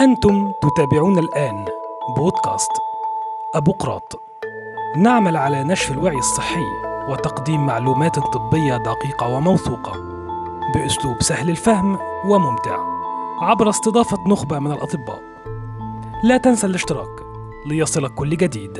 أنتم تتابعون الآن بودكاست أبو قراط نعمل على نشر الوعي الصحي وتقديم معلومات طبية دقيقة وموثوقة بأسلوب سهل الفهم وممتع عبر استضافة نخبة من الأطباء لا تنسى الاشتراك ليصلك كل جديد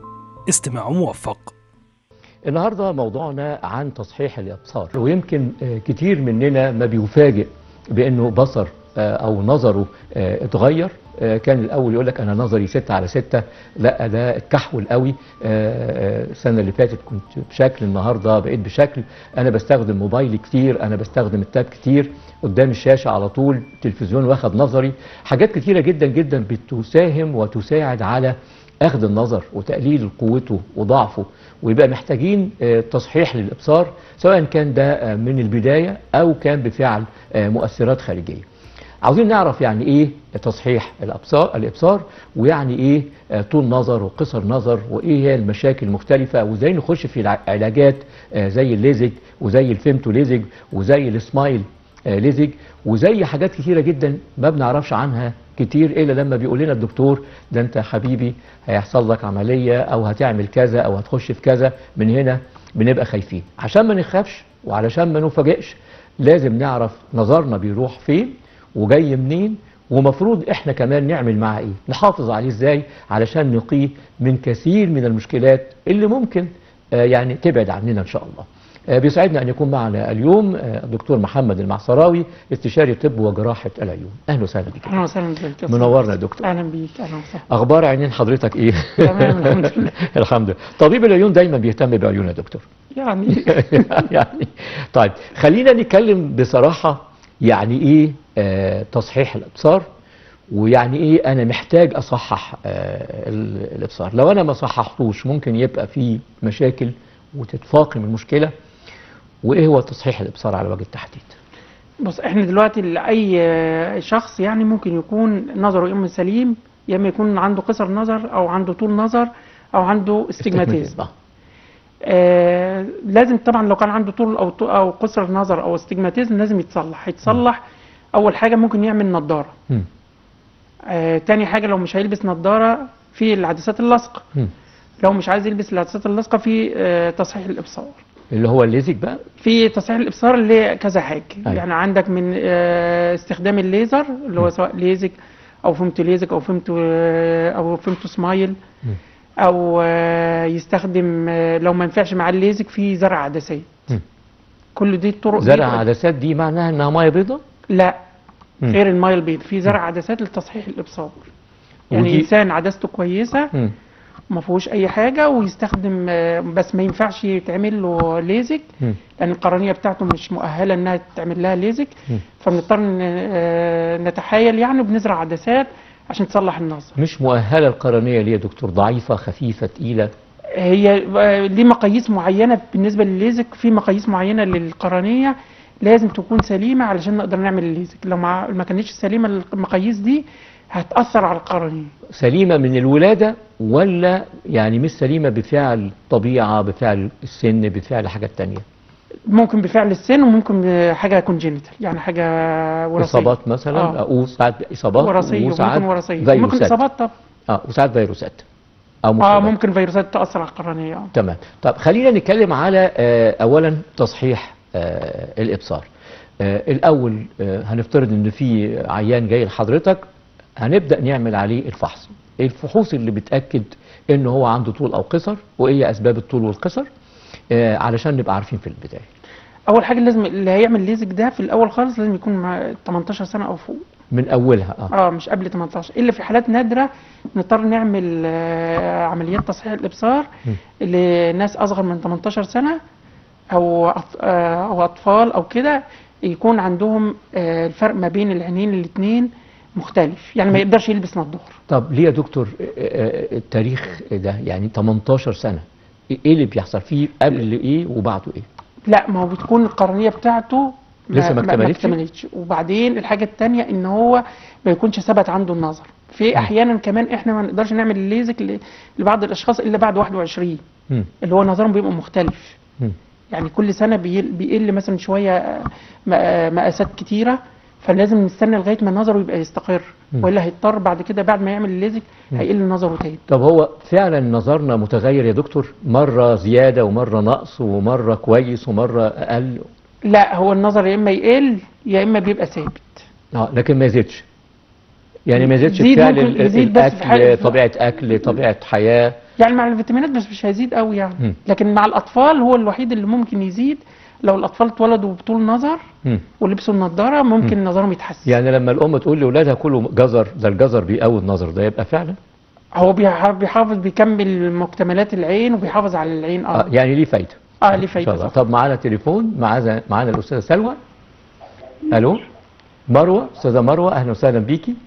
استماع موفق النهارده موضوعنا عن تصحيح الابصار ويمكن آه، كتير مننا ما بيفاجئ بانه بصر آه، او نظره آه، اتغير آه، كان الاول يقول لك انا نظري 6 على 6 لا ده اتكحول قوي آه، آه، السنه اللي فاتت كنت بشكل النهارده بقيت بشكل انا بستخدم موبايلي كتير انا بستخدم التاب كتير قدام الشاشه على طول التلفزيون واخد نظري حاجات كتيره جدا جدا بتساهم وتساعد على اخذ النظر وتقليل قوته وضعفه ويبقى محتاجين آه، تصحيح للابصار سواء كان ده آه، من البدايه او كان بفعل آه، مؤثرات خارجيه. عاوزين نعرف يعني ايه تصحيح الابصار الابصار ويعني ايه آه، طول نظر وقصر نظر وايه هي المشاكل المختلفه وازاي نخش في الع- علاجات آه، زي الليزك وزي الفيمتو ليزك وزي السمايل آه، ليزك وزي حاجات كتيره جدا ما بنعرفش عنها كتير الا لما بيقول لنا الدكتور ده انت يا حبيبي هيحصل لك عمليه او هتعمل كذا او هتخش في كذا من هنا بنبقى خايفين عشان ما نخافش وعلشان ما نفاجئش لازم نعرف نظرنا بيروح فين وجاي منين ومفروض احنا كمان نعمل معاه ايه نحافظ عليه ازاي علشان نقيه من كثير من المشكلات اللي ممكن آه، يعني تبعد عننا ان شاء الله آه، بيسعدنا ان يكون معنا اليوم آه، الدكتور محمد المعصراوي استشاري طب وجراحه العيون اهلا وسهلا بك اهلا وسهلا بك منورنا يا دكتور اهلا بيك اهلا وسهلا اخبار عينين حضرتك ايه تمام، الحمد لله. الحمد لله طبيب العيون دايما بيهتم بعيون يا دكتور يعني يعني طيب خلينا نتكلم بصراحة يعني ايه آه تصحيح الابصار ويعني ايه انا محتاج اصحح آه ال- الابصار لو انا ما صححتوش ممكن يبقى في مشاكل وتتفاقم المشكلة وايه هو تصحيح الابصار على وجه التحديد بص احنا دلوقتي لاي شخص يعني ممكن يكون نظره يا اما سليم يا اما يكون عنده قصر نظر او عنده طول نظر او عنده استجماتيزم آه. آه لازم طبعا لو كان عنده طول او او قصر نظر او استجماتيزم لازم يتصلح يتصلح اول حاجه ممكن يعمل نظاره مم. آه تاني حاجه لو مش هيلبس نظاره في العدسات اللصقه مم. لو مش عايز يلبس العدسات اللصقه في آه تصحيح الابصار اللي هو الليزك بقى في تصحيح الابصار اللي كذا حاجه أيوة. يعني عندك من آه، استخدام الليزر اللي هو سواء ليزك او فيمتو ليزك او فيمتو آه، او فيمتو سمايل مم. او آه، يستخدم آه، لو ما ينفعش مع الليزك في زرع عدسات مم. كل دي الطرق دي زرع عدسات دي معناها انها ميه بيضاء لا مم. غير المايه البيض في زرع عدسات لتصحيح الابصار يعني ودي- انسان عدسته كويسه مم. ما فيهوش اي حاجه ويستخدم آه، بس ما ينفعش يتعمل له ليزك مم. لان القرنيه بتاعته مش مؤهله انها تعمل لها ليزك مم. فبنضطر ن- آه، نتحايل يعني وبنزرع عدسات عشان تصلح النظر مش مؤهله القرنيه ليه يا دكتور ضعيفه خفيفه تقيله هي آه، ليه مقاييس معينه بالنسبه للليزك في مقاييس معينه للقرنيه لازم تكون سليمه علشان نقدر نعمل الليزك لو ما ما كانتش سليمه المقاييس دي هتاثر على القرنيه سليمة من الولادة ولا يعني مش سليمة بفعل طبيعة بفعل السن بفعل حاجات تانية ممكن بفعل السن وممكن حاجه كونجينيتال يعني حاجه وراثيه إصابات مثلا آه. أو ساعات إصابات وراثيه وساعات ممكن وراثيه ممكن فيروسات اصابات طب اه وساعات فيروسات أو اه مصيبات ممكن فيروسات تاثر على القرنيه اه تمام طب خلينا نتكلم على آه أولا تصحيح آه الإبصار آه الأول آه هنفترض إن في عيان جاي لحضرتك هنبدأ نعمل عليه الفحص الفحوص اللي بتأكد إن هو عنده طول أو قصر وإيه أسباب الطول والقصر آه علشان نبقى عارفين في البداية اول حاجه لازم اللي هيعمل ليزك ده في الاول خالص لازم يكون مع 18 سنه او فوق من أولها اه اه مش قبل 18 الا في حالات نادره نضطر نعمل آه عمليات تصحيح الابصار لناس اصغر من 18 سنه او أط- آه او اطفال او كده يكون عندهم آه الفرق ما بين العينين الاثنين مختلف يعني ما يقدرش يلبس نظاره طب ليه يا دكتور آه، آه، التاريخ ده يعني 18 سنة ايه اللي بيحصل فيه قبل ايه وبعده ايه لا ما هو بتكون القرنيه بتاعته لسه ما ما اكتملتش؟ اكتملتش وبعدين الحاجه الثانيه ان هو ما يكونش ثبت عنده النظر في احيانا كمان احنا ما نقدرش نعمل الليزك ل- لبعض الاشخاص الا بعد 21 مم. اللي هو نظرهم بيبقى مختلف مم. يعني كل سنه بيقل, بيقل مثلا شويه آه، م- آه، مقاسات كتيره فلازم نستنى لغايه ما نظره يبقى يستقر مم. والا هيضطر بعد كده بعد ما يعمل الليزك هيقل نظره تاني طب هو فعلا نظرنا متغير يا دكتور مرة زيادة ومرة نقص ومرة كويس ومرة أقل لا هو النظر يا اما يقل يا اما بيبقى ثابت اه لكن ما يزيدش يعني ما يزيدش يزيد بفعل ممكن ال- يزيد بس في الأكل حالة- طبيعة أكل طبيعة حياة يعني مع الفيتامينات بس مش هيزيد قوي مم. يعني لكن مع الاطفال هو الوحيد اللي ممكن يزيد لو الاطفال اتولدوا بطول نظر مم. ولبسوا النضاره ممكن نظرهم يتحسن يعني لما الأم تقول لأولادها كلوا جزر ده الجزر بيقوي النظر ده يبقى فعلا هو بيح- بيحافظ بيكمل مكتملات العين وبيحافظ على العين آه اه يعني ليه فايدة اه ليه إن شاء فايده الله صح. طب معانا تليفون معانا معانا الأستاذة سلوى ألو مروة أستاذة مروة أهلا وسهلا بيكي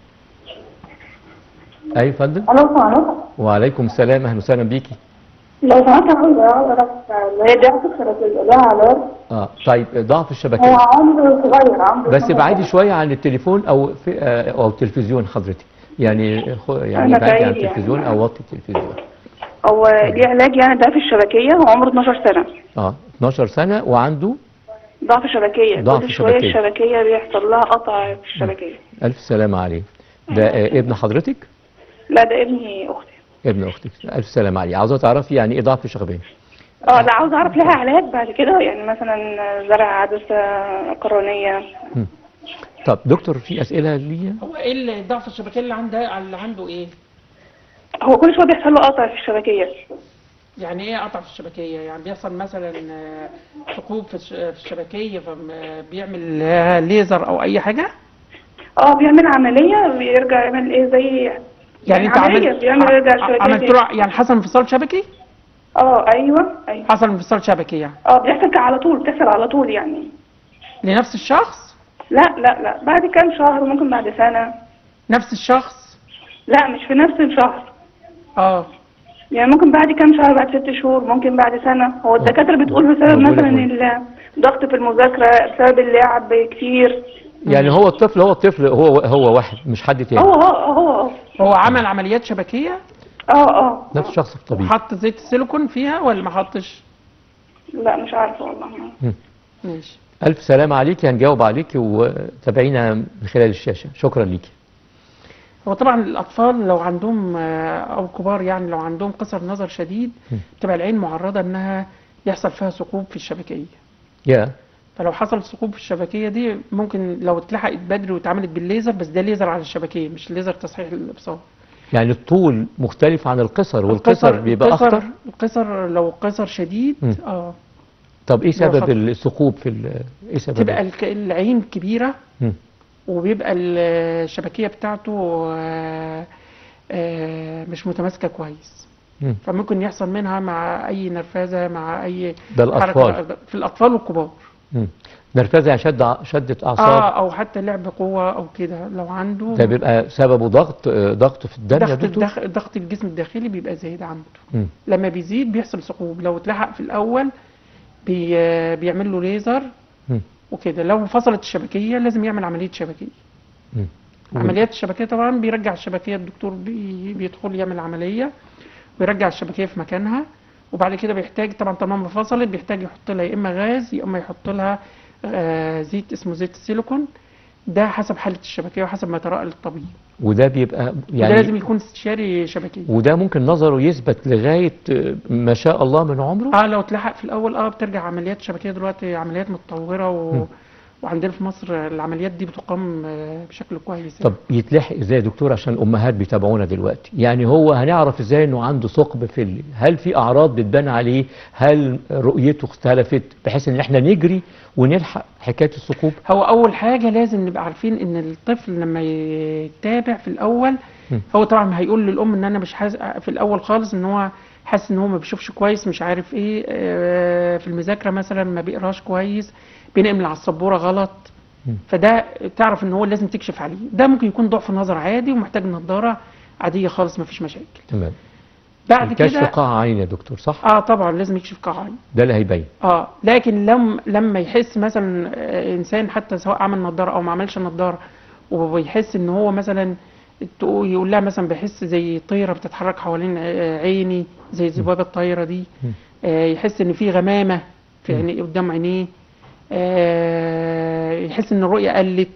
أي فندم الو السلام عليكم وعليكم السلام أهلا وسهلا بيكي لو سمحت عاوز اعرف اللي هي ضعف الشبكية لها علاج اه طيب ضعف هو الشبكية عمره صغير عمره بس 12 ابعدي سنة. شوية عن التليفون أو في آه، أو التلفزيون حضرتك يعني خ- يعني أنا ابعدي عن بعيد يعني. التلفزيون أو وطي التلفزيون هو ليه علاج يعني ضعف الشبكية هو عمره 12 سنة اه 12 سنة وعنده ضعف شبكية ضعف كل شوية شبكية. الشبكية بيحصل لها قطع في الشبكية ألف سلامة عليه ده آه، ابن حضرتك لا ده ابني أختي ابن أختك ألف سلامة عليه عاوزة تعرفي يعني إيه ضعف الشبكية اه لا عاوز اعرف لها علاج بعد كده يعني مثلا زرع عدسة قرنية طب دكتور في أسئلة ليا هو ايه الضعف الشبكيه اللي عنده اللي عنده ايه؟ هو كل شوية بيحصل له قطع في الشبكية يعني ايه قطع في الشبكيه؟ يعني بيحصل مثلا آه، ثقوب في الش- في الشبكيه فبيعمل ليزر او اي حاجه؟ اه بيعمل عملية بيرجع يعمل ايه زي يعني انت عملية عملت بيعمل يرجع الشبكية عملت تاني. له يعني حصل انفصال شبكي؟ اه ايوه ايوه حصل انفصال شبكي يعني اه بيحصل على طول بتحصل على طول يعني لنفس الشخص؟ لا لا لا بعد كام شهر ممكن بعد سنة نفس الشخص؟ لا مش في نفس الشهر اه يعني ممكن بعد كام شهر بعد ست شهور ممكن بعد سنة هو الدكاترة بتقول بسبب بقول لك مثلا بقول. الضغط في المذاكرة بسبب اللعب كتير يعني هو الطفل هو الطفل هو هو واحد مش حد تاني هو هو هو هو عمل عمليات شبكيه اه اه نفس شخص الطبيب وحط زيت السيليكون فيها ولا ما حطش؟ لا مش عارفة والله ماشي ألف سلامة عليك هنجاوب عليك وتابعينا من خلال الشاشة شكرا ليكي هو طبعا الاطفال لو عندهم آه، او كبار يعني لو عندهم قصر نظر شديد تبقى العين معرضه انها يحصل فيها ثقوب في الشبكيه يا فلو حصل ثقوب في الشبكيه دي ممكن لو اتلحقت بدري واتعملت بالليزر بس ده ليزر على الشبكيه مش ليزر تصحيح الابصار يعني الطول مختلف عن القصر والقصر بيبقى القصر- أخطر القصر لو قصر شديد مم. اه طب ايه بيبقى سبب خطر. الثقوب في ال- ايه سبب تبقى الك- العين كبيره مم. وبيبقى ال- الشبكيه بتاعته آه، آه، مش متماسكه كويس مم. فممكن يحصل منها مع اي نرفزه مع اي ده الأطفال. حركة في الاطفال والكبار مم. نرفزة يعني شد ع- شدة اه أعصاب او حتى لعب قوه او كده لو عنده ده بيبقى سببه ضغط آه، ضغط في الدم يا ضغط دكتور الدخ... ضغط الجسم الداخلي بيبقى زايد عنده مم. لما بيزيد بيحصل ثقوب لو اتلحق في الاول بي... بيعمل له ليزر مم. وكده لو فصلت الشبكيه لازم يعمل عمليه شبكيه مم. عمليات الشبكيه طبعا بيرجع الشبكيه الدكتور بي... بيدخل يعمل عمليه ويرجع الشبكيه في مكانها وبعد كده بيحتاج طبعا طالما فصلت بيحتاج يحط لها يا اما غاز يا اما يحط لها آه زيت اسمه زيت السيليكون ده حسب حاله الشبكيه وحسب ما ترى الطبيب وده بيبقى يعني وده لازم يعني يكون استشاري شبكيه وده ممكن نظره يثبت لغاية آه، ما شاء الله من عمره اه لو اتلحق في الاول اه بترجع عمليات شبكيه دلوقتي عمليات متطوره و... وعندنا في مصر العمليات دي بتقام آه، بشكل كويس طب يتلحق ازاي يا دكتور عشان الامهات بيتابعونا دلوقتي يعني هو هنعرف ازاي انه عنده ثقب في ال... هل في اعراض بتبان عليه هل رؤيته اختلفت بحيث ان احنا نجري ونلحق حكايه الثقوب هو اول حاجه لازم نبقى عارفين ان الطفل لما يتابع في الاول م. هو طبعا هيقول للام ان انا مش حاسس في الاول خالص ان هو حاسس ان هو ما بيشوفش كويس مش عارف ايه آه، في المذاكره مثلا ما بيقراش كويس بينقل على السبوره غلط م. فده تعرف ان هو لازم تكشف عليه ده ممكن يكون ضعف نظر عادي ومحتاج نظاره عاديه خالص ما فيش مشاكل تمام بعد الكشف كده قاع عين يا دكتور صح اه طبعا لازم يكشف قاعي ده اللي هيبين اه لكن لم لما يحس مثلا آه، انسان حتى سواء عمل نظاره او ما عملش نظاره وبيحس ان هو مثلا تقول- يقول لها مثلا بحس زي طيره بتتحرك حوالين آه، عيني زي ذبابه الطايره دي آه، يحس ان في غمامه في عينيه قدام عينيه آه، يحس ان الرؤيه قلت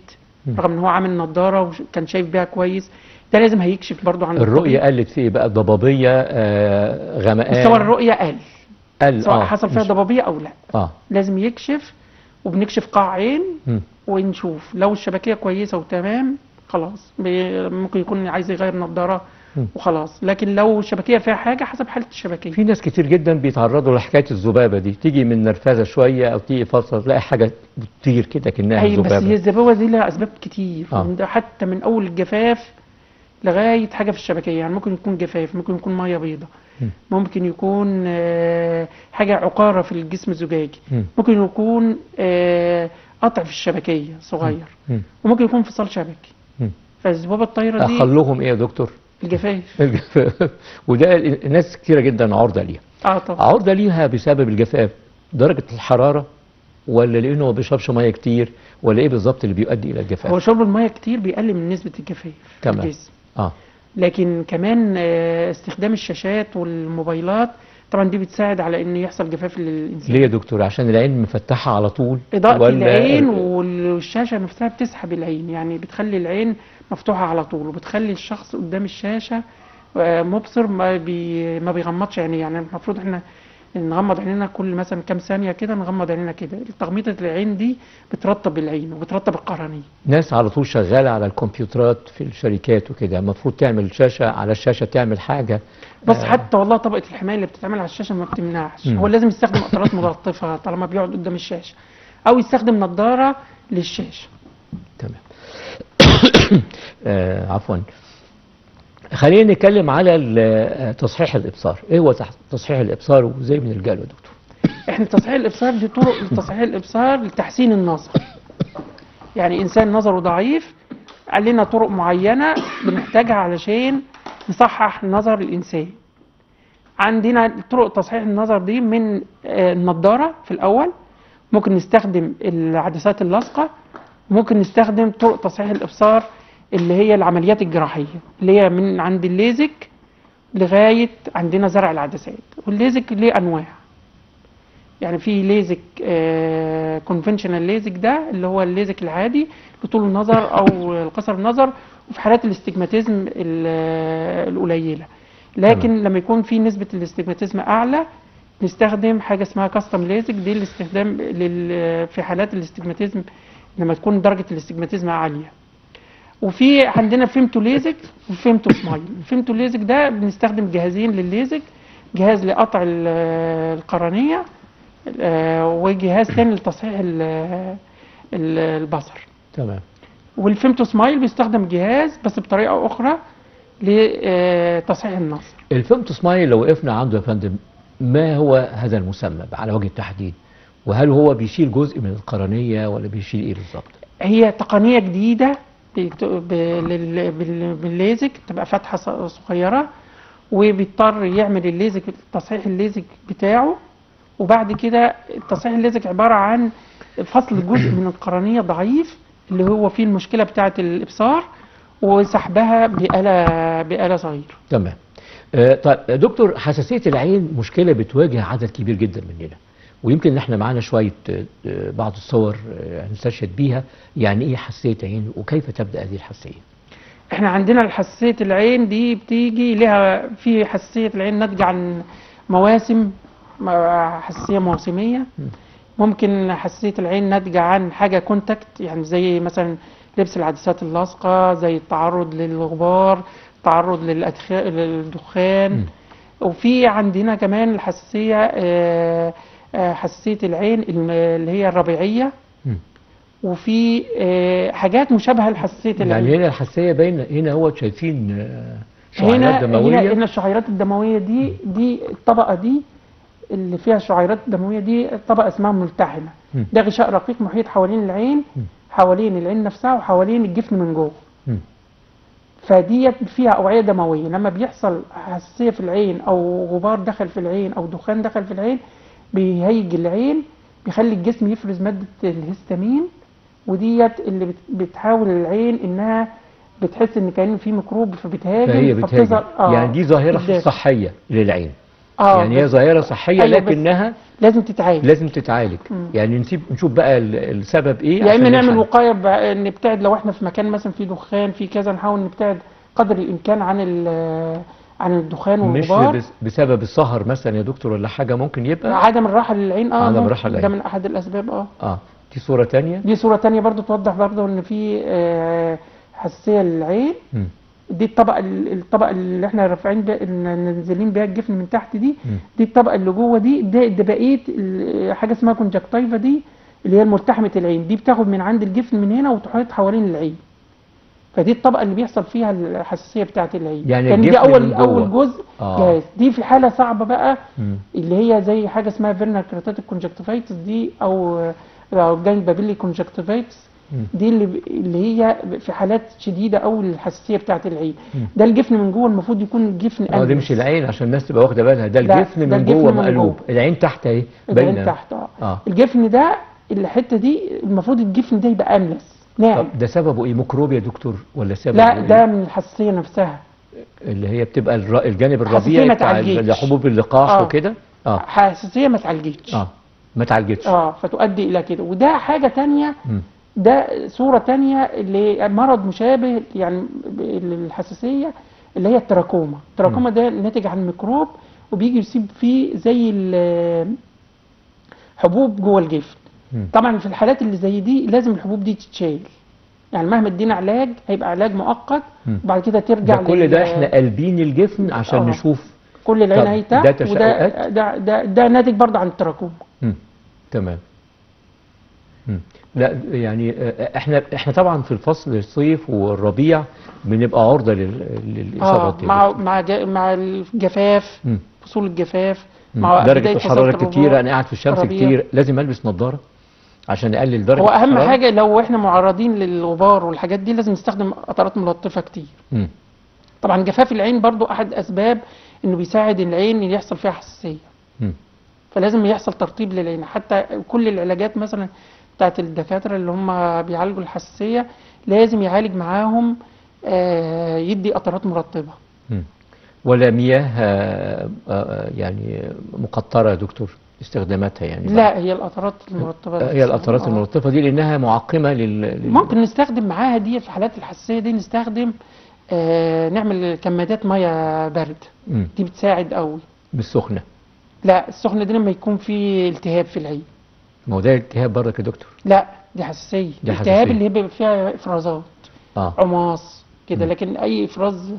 رغم ان هو عامل نظاره وكان شايف بيها كويس ده لازم هيكشف برضو عن الرؤيه الطبيب. قلت في ايه بقى ضبابيه آه غمقان مستوى الرؤيه قل قل سواء اه حصل فيها مش- ضبابيه او لا اه لازم يكشف وبنكشف قاع عين مم. ونشوف لو الشبكيه كويسه وتمام خلاص بي- ممكن يكون عايز يغير نظاره مم. وخلاص لكن لو الشبكيه فيها حاجه حسب حاله الشبكيه في ناس كتير جدا بيتعرضوا لحكايه الذبابه دي تيجي من نرفزه شويه او تيجي فتره تلاقي حاجه بتطير كده كانها اي بس هي ذبابه الذبابه دي لها اسباب كتير آه. وده حتى من اول الجفاف لغايه حاجه في الشبكيه يعني ممكن يكون جفاف ممكن يكون ميه بيضاء مم. ممكن يكون آه، حاجه عقاره في الجسم الزجاجي مم. ممكن يكون آه، قطع في الشبكيه صغير مم. وممكن يكون انفصال شبكي مم. فالذبابه الطايره دي اخلهم ايه يا دكتور الجفاف الجفاف وده ال- ناس كتيره جدا عرضه ليها اه طبعا عرضه ليها بسبب الجفاف درجه الحراره ولا لانه ما بيشربش ميه كتير ولا ايه بالظبط اللي بيؤدي الى هو الجفاف شرب الميه كتير بيقلل من نسبه الجفاف في تمام. الجسم اه لكن كمان آه، استخدام الشاشات والموبايلات طبعا دي بتساعد على ان يحصل جفاف للانسان ليه يا دكتور عشان العين مفتحه على طول اضاءه ولا- العين والشاشه نفسها بتسحب العين يعني بتخلي العين مفتوحه على طول وبتخلي الشخص قدام الشاشه آه، مبصر ما بي ما بيغمضش عينيه يعني المفروض احنا نغمض عينينا كل مثلا كام ثانيه كده نغمض عينينا كده تغميضه العين دي بترطب العين وبترطب القرنيه ناس على طول شغاله على الكمبيوترات في الشركات وكده المفروض تعمل شاشه على الشاشه تعمل حاجه بس آه. حتى والله طبقه الحمايه اللي بتتعمل على الشاشه ما بتمنعش مم. هو لازم يستخدم قطرات ملطفه طالما بيقعد قدام الشاشه او يستخدم نظاره للشاشه تمام آه عفوا خلينا نتكلم على ال- آه، تصحيح الابصار ايه هو تح- تصحيح الابصار وازاي بنلجا له يا دكتور احنا تصحيح الابصار دي طرق لتصحيح الابصار لتحسين النظر يعني انسان نظره ضعيف علينا طرق معينه بنحتاجها علشان نصحح نظر الانسان عندنا طرق تصحيح النظر دي من آه، النضاره في الاول ممكن نستخدم العدسات اللاصقه ممكن نستخدم طرق تصحيح الابصار اللي هي العمليات الجراحيه اللي هي من عند الليزك لغايه عندنا زرع العدسات والليزك ليه انواع يعني في ليزك كونفنشنال ليزك ده اللي هو الليزك العادي لطول النظر او قصر النظر وفي حالات الاستجماتيزم ال- القليله لكن لما يكون في نسبه الاستجماتيزم اعلى نستخدم حاجه اسمها كاستم ليزك دي الاستخدام لل- في حالات الاستجماتيزم لما تكون درجه الاستجماتيزم عاليه وفي عندنا فيمتو ليزك وفيمتو سمايل الفيمتو ليزك ده بنستخدم جهازين للليزك جهاز لقطع ال- القرنيه آه، وجهاز تاني لتصحيح ال- ال- البصر تمام والفيمتو سمايل بيستخدم جهاز بس بطريقه اخرى لتصحيح النظر الفيمتو سمايل لو وقفنا عنده يا فندم ما هو هذا المسمى على وجه التحديد وهل هو بيشيل جزء من القرنيه ولا بيشيل ايه بالظبط هي تقنيه جديده بت- ب- لل- بال- بالليزك تبقى فتحه ص- صغيره وبيضطر يعمل الليزك تصحيح الليزك بتاعه وبعد كده تصحيح الليزك عباره عن فصل جزء من القرنيه ضعيف اللي هو فيه المشكله بتاعه الابصار وسحبها بآلة بآلة صغيرة تمام آه، طيب يا دكتور حساسية العين مشكلة بتواجه عدد كبير جدا مننا ويمكن ان احنا معانا شوية آه، آه، بعض الصور آه، هنستشهد بيها يعني ايه حساسية عين وكيف تبدأ هذه الحساسية احنا عندنا حساسية العين دي بتيجي لها في حساسية العين ناتجة عن مواسم م- حساسية موسمية ممكن حساسية العين ناتجة عن حاجة كونتاكت يعني زي مثلا لبس العدسات اللاصقة زي التعرض للغبار تعرض للأدخ- للدخان مم. وفي عندنا كمان الحساسية آه، آه، حساسية العين الم- اللي هي الربيعية مم. وفي آه، حاجات مشابهة لحساسية العين يعني هنا الحساسية باينة هنا هو شايفين آه، هنا شعيرات دموية هنا هنا الشعيرات الدمويه دي دي الطبقه دي اللي فيها الشعيرات الدمويه دي طبقه اسمها ملتحمه مم. ده غشاء رقيق محيط حوالين العين مم. حوالين العين نفسها وحوالين الجفن من جوه مم. فديت فيها اوعيه دمويه لما بيحصل حساسيه في العين او غبار دخل في العين او دخان دخل في العين بيهيج العين بيخلي الجسم يفرز ماده الهستامين وديت اللي بت- بتحاول العين انها بتحس ان كان في ميكروب فبتهاجم فهي فبتظهر- بتهاجم يعني دي ظاهرة الدافع. صحية للعين اه يعني هي بس ظاهره صحيه أيوة، بس لكنها لازم تتعالج لازم تتعالج مم. يعني نسيب نشوف بقى ال- السبب ايه يا اما عشان نعمل نلحق. وقايه ب- نبتعد لو احنا في مكان مثلا فيه دخان فيه كذا نحاول نبتعد قدر الامكان عن ال- عن الدخان مش والغبار بس- بسبب السهر مثلا يا دكتور ولا حاجه ممكن يبقى عدم الراحه للعين اه عدم ممكن. الراحة للعين. ده من احد الاسباب اه اه دي صوره تانية دي صوره تانية برضو توضح برضو ان في آه، حساسيه للعين مم. دي الطبقه ال- الطبقه اللي احنا رافعين بيها نازلين بيها الجفن من تحت دي مم. دي الطبقه اللي جوه دي ده ده بقيه ال- حاجه اسمها كونجكتيفا دي اللي هي ملتحمه العين دي بتاخد من عند الجفن من هنا وتحيط حوالين العين فدي الطبقه اللي بيحصل فيها الحساسيه بتاعه العين يعني كان دي الجفن اول من جوه. اول جزء آه. جاهز دي في حاله صعبه بقى مم. اللي هي زي حاجه اسمها فيرنال كريتاتيك كونجكتيفايتس دي او او جانج بابيلي كونجكتيفايتس مم. دي اللي ب- اللي هي في حالات شديده قوي للحساسيه بتاعه العين مم. ده الجفن من جوه المفروض يكون جفن اه دي أملس. مش العين عشان الناس تبقى واخده بالها ده لا، الجفن ده من الجفن جوه من مقلوب جوه. العين تحت اهي العين باينه تحت اه اه الجفن ده الحته دي المفروض الجفن ده يبقى املس ناعم طب ده سببه ايه ميكروب يا دكتور ولا سببه لا إيه؟ ده من الحساسيه نفسها اللي هي بتبقى الر- الجانب حساسية الربيعي ما بتاع تعالجتش. حبوب اللقاح آه. وكده اه حساسيه ما اتعالجتش اه ما اتعالجتش اه فتؤدي الى كده وده حاجه تانية مم. ده صوره تانية لمرض مشابه يعني ب- للحساسيه اللي هي التراكوما التراكوما ده ناتج عن ميكروب وبيجي يسيب فيه زي ال- حبوب جوه الجفن مم. طبعا في الحالات اللي زي دي لازم الحبوب دي تتشال يعني مهما ادينا علاج هيبقى علاج مؤقت مم. وبعد كده ترجع ده كل ده لل- احنا قلبين الجفن عشان آه. نشوف كل العين طب اهي ده تحت وده تشققات؟ ده, ده, ده ناتج برضه عن التراكم مم. تمام مم. لا يعني آه، احنا احنا طبعا في الفصل الصيف والربيع بنبقى عرضه لل- اه للاصابات دي. مع مع جا- مع الجفاف مم. فصول الجفاف مم. مع درجه بداية الحراره فصل كتيره الربيع. انا قاعد في الشمس الربيع. كتير لازم البس نظاره عشان اقلل درجه هو اهم الحرارة؟ حاجه لو احنا معرضين للغبار والحاجات دي لازم نستخدم قطرات ملطفه كتير مم. طبعا جفاف العين برضو احد اسباب انه بيساعد العين ان يحصل فيها حساسيه مم. فلازم يحصل ترطيب للعين حتى كل العلاجات مثلا بتاعت الدكاتره اللي هم بيعالجوا الحساسيه لازم يعالج معاهم آه، يدي قطرات مرطبه مم. ولا مياه آه، آه، يعني مقطره يا دكتور استخداماتها يعني لا هي القطرات المرطبه آه، هي القطرات آه. الملطفه دي لانها معقمه لل, لل... ممكن نستخدم معاها دي في حالات الحساسيه دي نستخدم آه نعمل كمادات ميه برد مم. دي بتساعد قوي بالسخنه لا السخنه دي لما يكون في التهاب في العين ما هو ده التهاب برضك يا دكتور لا دي حساسيه دي الالتهاب حساسية. اللي هي بيبقى فيها افرازات اه عماص كده مم. لكن اي افراز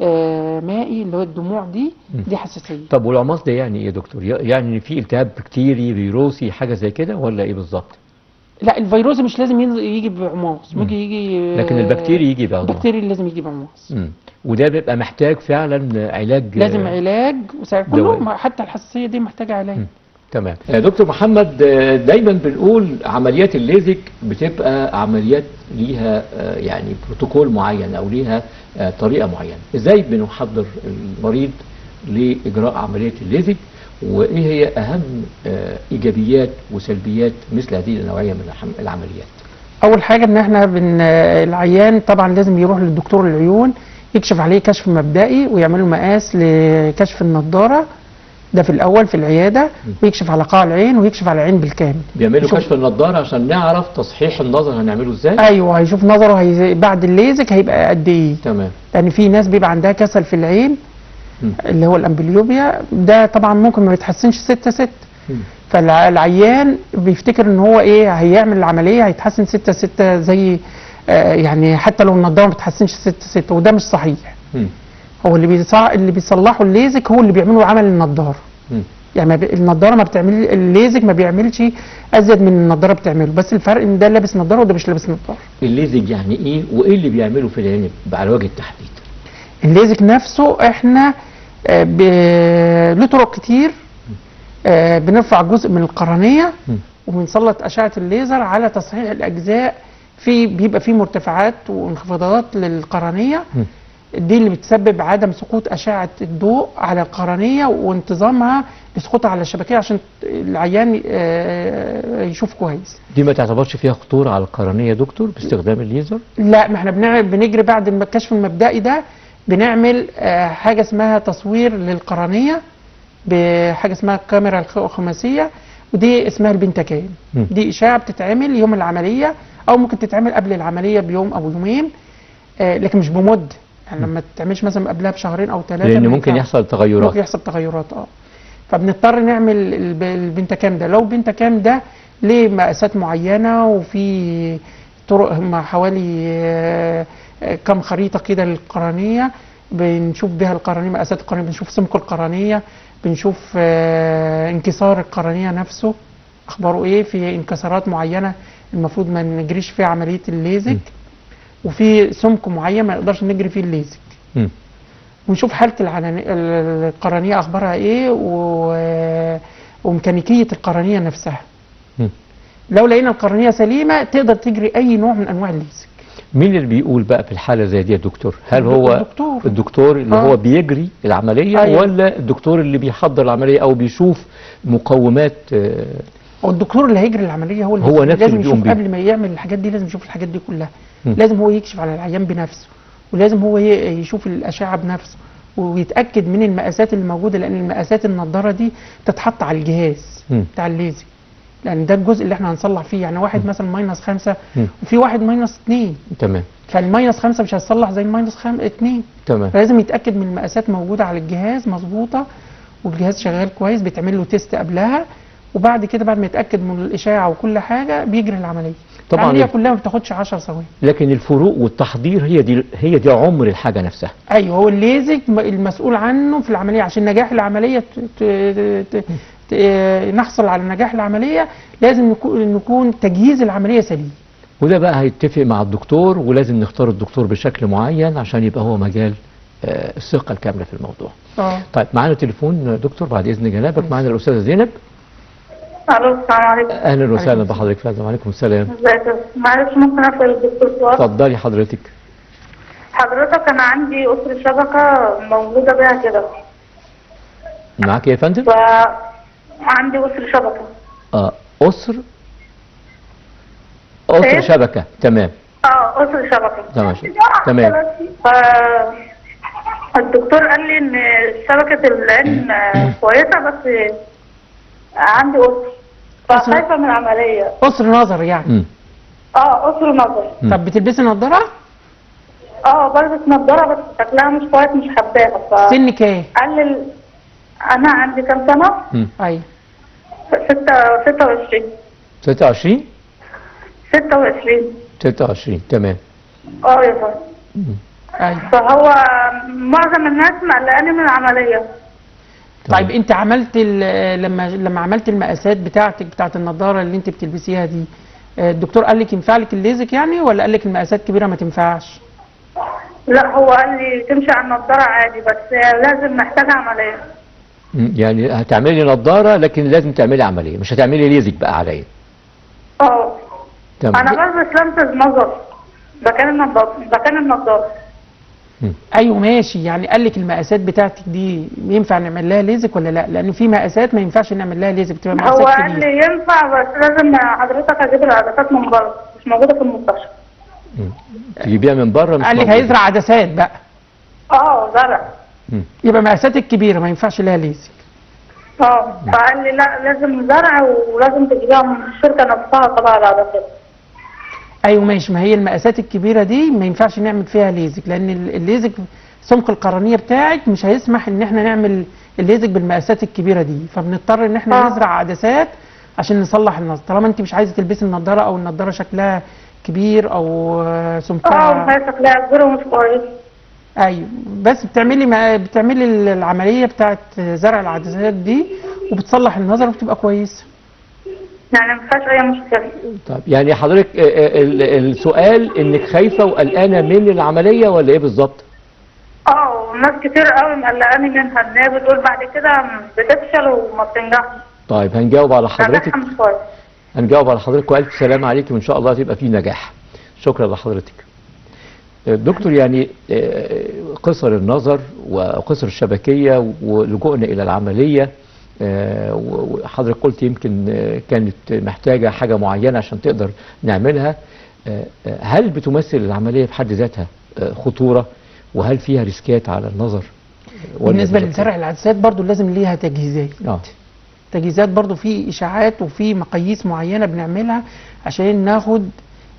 آه مائي اللي هو الدموع دي مم. دي حساسيه طب والعماص ده يعني ايه يا دكتور ي- يعني إن في التهاب بكتيري فيروسي حاجه زي كده ولا ايه بالظبط لا الفيروس مش لازم ينزل يجي بعماص مم. ممكن يجي لكن البكتيري يجي بعماص. البكتيري اللي لازم يجي بعماص مم. وده بيبقى محتاج فعلا علاج لازم آه، علاج وساعة دواء. كلهم حتى الحساسيه دي محتاجه علاج مم. تمام يا دكتور محمد آه، دايما بنقول عمليات الليزك بتبقى عمليات ليها آه، يعني بروتوكول معين او ليها آه، طريقه معينه ازاي بنحضر المريض لاجراء عمليه الليزك وايه هي اهم آه، ايجابيات وسلبيات مثل هذه النوعيه من الحم- العمليات اول حاجه ان احنا بن العيان طبعا لازم يروح للدكتور العيون يكشف عليه كشف مبدئي ويعمل له مقاس لكشف النضاره ده في الاول في العياده ويكشف على قاع العين ويكشف على العين بالكامل بيعملوا يشوف- كشف النضاره عشان نعرف تصحيح النظر هنعمله ازاي ايوه هيشوف نظره هي بعد الليزك هيبقى قد ايه تمام لان في ناس بيبقى عندها كسل في العين مم. اللي هو الامبليوبيا ده طبعا ممكن ما بيتحسنش 6 6 مم. فالعيان بيفتكر ان هو ايه هيعمل العمليه هيتحسن 6 6 زي آه يعني حتى لو النضاره ما بتحسنش 6 6 وده مش صحيح مم. هو اللي بيصع... اللي بيصلحوا الليزك هو اللي بيعملوا عمل النضاره مم. يعني ما بي... النضاره ما بتعمل الليزك ما بيعملش ازيد من النضاره بتعمله بس الفرق ان ده لابس نضاره وده مش لابس نضاره الليزك يعني ايه وايه اللي بيعمله في العين على وجه التحديد الليزك نفسه احنا آه، ب... له طرق كتير آه، بنرفع جزء من القرنيه مم. وبنسلط اشعه الليزر على تصحيح الاجزاء في بيبقى في مرتفعات وانخفاضات للقرنيه مم. دي اللي بتسبب عدم سقوط اشعه الضوء على القرنيه وانتظامها لسقوطها على الشبكيه عشان العيان آه، يشوف كويس دي ما تعتبرش فيها خطوره على القرنيه يا دكتور باستخدام الليزر لا ما احنا بنعمل بنجري بعد الكشف المبدئي ده بنعمل آه، حاجه اسمها تصوير للقرنيه بحاجه اسمها الكاميرا الخماسيه ودي اسمها البنتكام مم. دي اشعه بتتعمل يوم العمليه او ممكن تتعمل قبل العمليه بيوم او يومين آه لكن مش بمده يعني لما تتعملش مثلا قبلها بشهرين او ثلاثه لان ما ممكن ينفعش. يحصل تغيرات ممكن يحصل تغيرات اه فبنضطر نعمل الب- البنتكام ده لو البنتكام ده ليه مقاسات معينه وفي طرق هم حوالي آه، آه، كم خريطه كده للقرنيه بنشوف بها القرنيه مقاسات القرنيه بنشوف سمك القرنيه بنشوف آه، انكسار القرنيه نفسه اخباره ايه في انكسارات معينه المفروض ما نجريش فيها عمليه الليزك وفي سمك معين ما نقدرش نجري فيه الليزك مم. ونشوف حاله العناني- القرنيه اخبارها ايه و... وميكانيكيه القرنيه نفسها مم. لو لقينا القرنيه سليمه تقدر تجري اي نوع من انواع الليزك مين اللي بيقول بقى في الحاله زي دي يا دكتور هل هو الدكتور. الدكتور اللي آه. هو بيجري العمليه أيوة. ولا الدكتور اللي بيحضر العمليه او بيشوف مقومات آه، هو الدكتور اللي هيجري العمليه هو اللي هو نفسه لازم اللي بيقوم يشوف بيه. قبل ما يعمل الحاجات دي لازم يشوف الحاجات دي كلها مم. لازم هو يكشف على العيان بنفسه ولازم هو ي- يشوف الاشعه بنفسه ويتاكد من المقاسات اللي موجوده لان المقاسات النضاره دي تتحط على الجهاز مم. بتاع الليزك لان ده الجزء اللي احنا هنصلح فيه يعني واحد مثلا ماينس خمسة مم. وفي واحد ماينس اتنين تمام فالماينس خمسة مش هيتصلح زي الماينس خم... اتنين تمام فلازم يتاكد من المقاسات موجوده على الجهاز مظبوطه والجهاز شغال كويس بيتعمل له تيست قبلها وبعد كده بعد ما يتاكد من الاشاعه وكل حاجه بيجري العمليه طبعاً العمليه ال- كلها ما بتاخدش 10 ثواني لكن الفروق والتحضير هي دي هي دي عمر الحاجه نفسها ايوه هو الليزك م- المسؤول عنه في العمليه عشان نجاح العمليه ت... ت... ت... ت... نحصل على نجاح العمليه لازم نكون نكون تجهيز العمليه سليم وده بقى هيتفق مع الدكتور ولازم نختار الدكتور بشكل معين عشان يبقى هو مجال آه، الثقه الكامله في الموضوع اه طيب معانا تليفون آه، دكتور بعد اذن جنابك معانا الاستاذه زينب الو السلام عليكم اهلا وسهلا عليكم بحضرتك فندم وعليكم السلام ازيك معلش ممكن اسال الدكتور سؤال اتفضلي حضرتك حضرتك انا عندي اسر شبكه موجوده بيها كده معاك إيه يا فندم فعندي اسر شبكه اه اسر اسر إيه؟ شبكه تمام اه اسر شبكه تمام تمام ف الدكتور قال لي ان شبكه العين آه، كويسه بس عندي اسر فخايفه من العمليه قصر نظر يعني مم. اه اسر نظر مم. طب بتلبسي نظاره اه بلبس نظاره بس شكلها مش كويس مش حباها ف سن كام قال لي ال- انا عندي كام سنه؟ مم. ايوه ستة 26 26 26 26 تمام اه يا فندم مم. ايوه فهو معظم الناس مقلقاني من العمليه طيب انت عملت ال- لما لما عملت المقاسات بتاعتك بتاعت النضاره اللي انت بتلبسيها دي آه، الدكتور قال لك ينفع لك الليزك يعني ولا قال لك المقاسات كبيره ما تنفعش؟ لا هو قال لي تمشي على النضاره عادي بس لازم محتاجه عمليه مم. يعني هتعملي نظاره لكن لازم تعملي عمليه مش هتعملي ليزك بقى عليا اه تمام انا بلبس لمسه نظر مكان النضاره مكان النضاره ايوه ماشي يعني قال لك المقاسات بتاعتك دي ينفع نعمل لها ليزك ولا لا؟ لان في مقاسات ما ينفعش نعمل لها ليزك بتبقى هو مقاسات قال كبيره لي ينفع بس لازم حضرتك اجيب العدسات من بره مش موجوده في المستشفى مم. تجيبيها من بره مش قال لك موجودة. هيزرع عدسات بقى اه زرع مم. يبقى مقاساتك كبيره ما ينفعش لها ليزك اه فقال لي لا لازم زرع ولازم تجيبها من الشركه نفسها طبعا العدسات ايوه ماشي ما هي المقاسات الكبيره دي ما ينفعش نعمل فيها ليزك لان ال- الليزك سمك القرنيه بتاعك مش هيسمح ان احنا نعمل الليزك بالمقاسات الكبيره دي فبنضطر ان احنا آه. نزرع عدسات عشان نصلح النظر طالما انت مش عايزه تلبسي النضاره او النضاره شكلها كبير او آه، اه سمكها هي شكلها كبير ومش كويس ايوه بس بتعملي ما بتعملي ال- العمليه بتاعت زرع العدسات دي وبتصلح النظر وبتبقى كويسه يعني ما فيهاش اي مشكله طيب يعني حضرتك آه، آه، ال- السؤال انك خايفه وقلقانه من العمليه ولا ايه بالظبط؟ اه ناس كتير قوي مقلقاني منها ان هي بتقول بعد كده بتفشل وما بتنجحش طيب هنجاوب على حضرتك نجاحها مش كويس هنجاوب على حضرتك والف سلامه عليك وان شاء الله تبقى في نجاح شكرا لحضرتك آه، دكتور يعني آه، قصر النظر وقصر الشبكيه ولجوءنا الى العمليه آه، و- وحضرتك قلت يمكن آه، كانت محتاجه حاجه معينه عشان تقدر نعملها آه، آه، هل بتمثل العمليه في حد ذاتها آه، خطوره وهل فيها ريسكات على النظر؟ ولا بالنسبه بالظبط؟ لزرع العدسات برضو لازم ليها تجهيزات اه تجهيزات برضو في اشاعات وفي مقاييس معينه بنعملها عشان ناخد